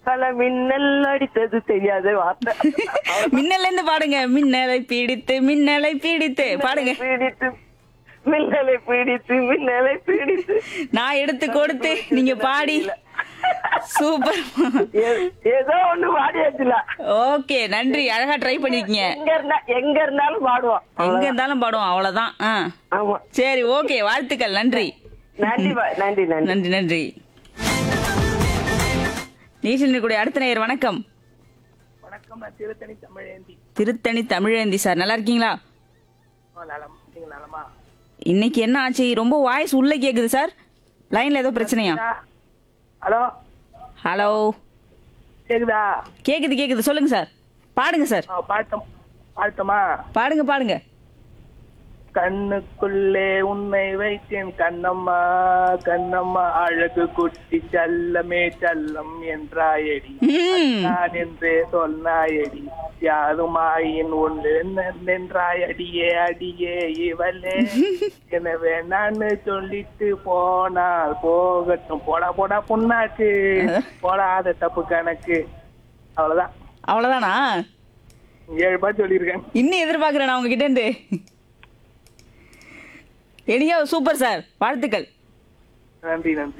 பல மின்னல் அடித்தது தெரியாத வார்த்தை மின்னல்ல இருந்து பாடுங்க மின்னலை பீடித்து மின்னலை பீடித்து பாடுங்க பீடித்து மின்னலை பீடித்து மின்னலை பீடித்து நான் எடுத்து கொடுத்து நீங்க பாடி சூப்பர் ஏ- ஏதோ ஒண்ணு பாடியாச்சுல ஓகே நன்றி அழகா ட்ரை பண்ணிருக்கீங்க எங்க இருந்தா எங்க இருந்தாலும் பாடுவோம் எங்க இருந்தாலும் பாடுவோம் அவ்வளவுதான் ஆ ஆமா சரி ஓகே வாழ்த்துக்கள் நன்றி நன்றி பா- நன்றி நன்றி நன்றி நன்றி நீச்சல் கூடிய அடுத்த நேயர் வணக்கம் வணக்கம் நான் திருத்தணி தமிழேந்தி திருத்தணி தமிழேந்தி சார் நல்லா இருக்கீங்களா நலம் நீங்க நலமா இன்னைக்கு என்ன ஆச்சு ரொம்ப வாய்ஸ் உள்ள கேக்குது சார் லைன்ல ஏதோ பிரச்சனையா ஹலோ ஹலோ கேக்குதா கேக்குது கேக்குது சொல்லுங்க சார் பாடுங்க சார் பாட்டம் பாட்டமா பாடுங்க பாடுங்க கண்ணுக்குள்ளே உன்னை வைத்தேன் கண்ணம்மா கண்ணம்மா அழகு குட்டி செல்லமே செல்லம் என்றாயடி ம் நான் என்றே சொன்னாயடி யாருமாயின் ஒன்று நின்றாய் அடியே அடியே இவளே எனவே நான் சொல்லிட்டு போனால் போகட்டும் போடா போடா புண்ணாக்கு போடாத தப்பு கணக்கு அவ்வளவுதான் அவ்வளவுதானா ஏழு பாட்டு சொல்லியிருக்கேன் இன்னும் எதிர்பார்க்கிறேன் நான் உங்ககிட்ட இருந்து எனியோ சூப்பர் சார் வாழ்த்துக்கள் நன்றி நன்றி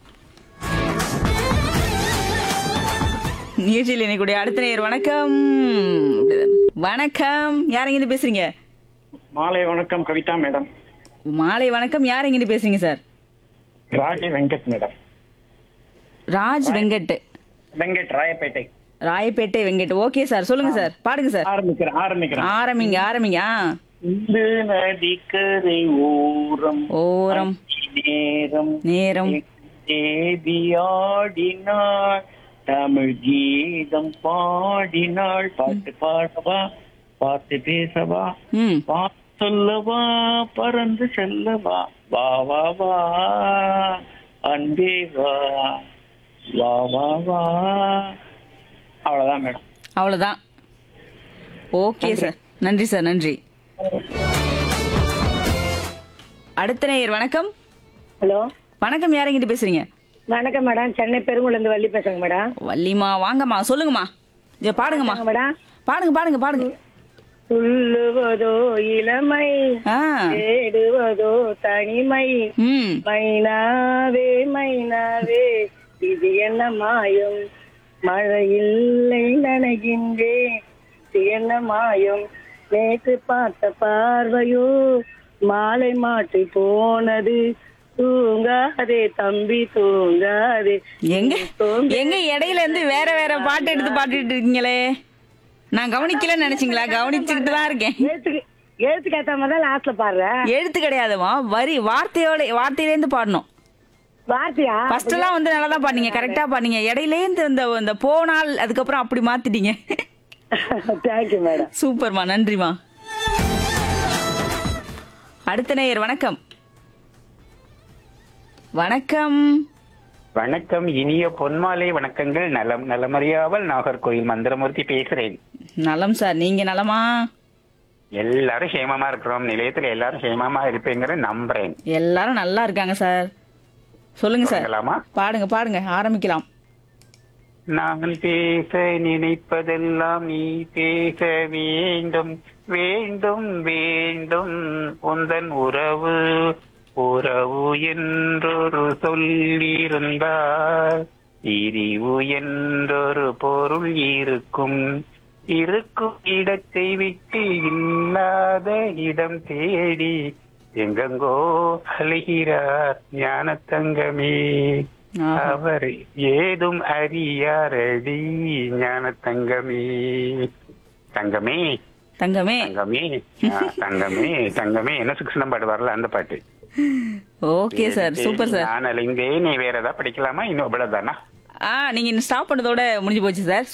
நிகழ்ச்சியில் இன்னைக்கு அடுத்த நேயர் வணக்கம் வணக்கம் யார் இருந்து பேசுறீங்க மாலை வணக்கம் கவிதா மேடம் மாலை வணக்கம் யார் இருந்து பேசுறீங்க sir Raji Venkat madam Raj Venkat Venkat Royapettah Royapettah Venkat okay sir சொல்லுங்க சார் பாடுங்க சார் ஆரம்பிக்கிறேன் ஆரம்பிக்கிறேன் ஆரம்பிங்க ஆரம்பிங்க ஆ. இந்த நதிக்கரை ஓரம் ஓரம் நேரம் நேரம் தேதியாடினாள் தமிழ் கீதம் பாடினாள் பாட்டு பாடவா பாட்டு பேசவா ம் வா சொல்லவா பறந்து செல்லவா வா வா வா அன்பே வா வா வா வா அவ்வளவுதான் மேடம் அவ்வளோதான் ஓகே சார் நன்றி சார் நன்றி அடுத்த நேயர் வணக்கம் ஹலோ வணக்கம் யார் இங்கிட்டு பேசுறீங்க வணக்கம் மேடம் சென்னை பெருங்குளந்து வள்ளி பேசுங்க மேடம் வள்ளிமா வாங்கம்மா சொல்லுங்கம்மா இங்க பாடுங்கம்மா மேடம் பாடுங்க பாடுங்க பாடுங்க துள்ளுவதோ இளமை ஆ தேடுவதோ தனிமை ம் மைனாவே மைனாவே இது என்ன மாயம் மழை இல்லை நனைகின்றேன் இது என்ன மாயம் நேற்று பார்த்த பார்வையோ மாலை மாற்றி போனது தூங்காதே தம்பி தூங்காதே எங்க எங்க இடையில இருந்து வேற வேற பாட்டு எடுத்து பாடிட்டு இருக்கீங்களே நான் கவனிக்கலன்னு நினைச்சீங்களா கவனிச்சுக்கிட்டு தான் இருக்கேன் எழுத்துக்கு எழுத்துக்கு ஏத்த மாதிரி தான் லாஸ்ட்ல பாடுறேன் எழுத்து கிடையாதுமா வரி வார்த்தையோட வார்த்தையில இருந்து பாடணும் வார்த்தையா ஃபர்ஸ்ட் எல்லாம் வந்து நல்லா தான் பாடுனீங்க கரெக்டா பாடுனீங்க இடையில இருந்து இந்த இந்த போனால் அதுக்கப்புறம் அப்படி மாத்திட்டீங்க தேங்க்யூ மேடம் சூப்பர்மா நன்றிமா அடுத்த நேயர் வணக்கம் வணக்கம் வணக்கம் இனிய பொன்மாலை வணக்கங்கள் நலம் நலமறியாமல் நாகர்கோயில் மந்திரமூர்த்தி பேசுறேன் நலம் சார் நீங்க நலமா எல்லாரும் சேமமா இருக்கிறோம் நிலையத்துல எல்லாரும் சேமமா இருப்பீங்கிற நம்புறேன் எல்லாரும் நல்லா இருக்காங்க சார் சொல்லுங்க சார் தொடங்கலாமா? பாடுங்க பாடுங்க ஆரம்பிக்கலாம் நான் பேச நினைப்பதெல்லாம் நீ பேச வேண்டும் வேண்டும் வேண்டும் உந்தன் உறவு உறவு என்றொரு சொல்லிருந்தால் பிரிவு என்றொரு பொருள் இருக்கும் இருக்கும் இடத்தை விட்டு இல்லாத இடம் தேடி எங்கெங்கோ அழுகிறார் ஞான தங்கமே ஆஹா. அவர் ஏதும் அறியாரடி ஞான தங்கமே தங்கமே தங்கமே தங்கமே ஆ, தங்கமே தங்கமே என்ன சுக்ஷனம் பாட்டு வரல அந்த பாட்டு ஓகே சார் சூப்பர் சார் நான் அழிந்தே நீ வேற ஏதாவது படிக்கலாமா இன்னும் அவ்வளவுதானா ஆ நீங்க ஸ்டாப் பண்ணதோட முடிஞ்சு போச்சு சார்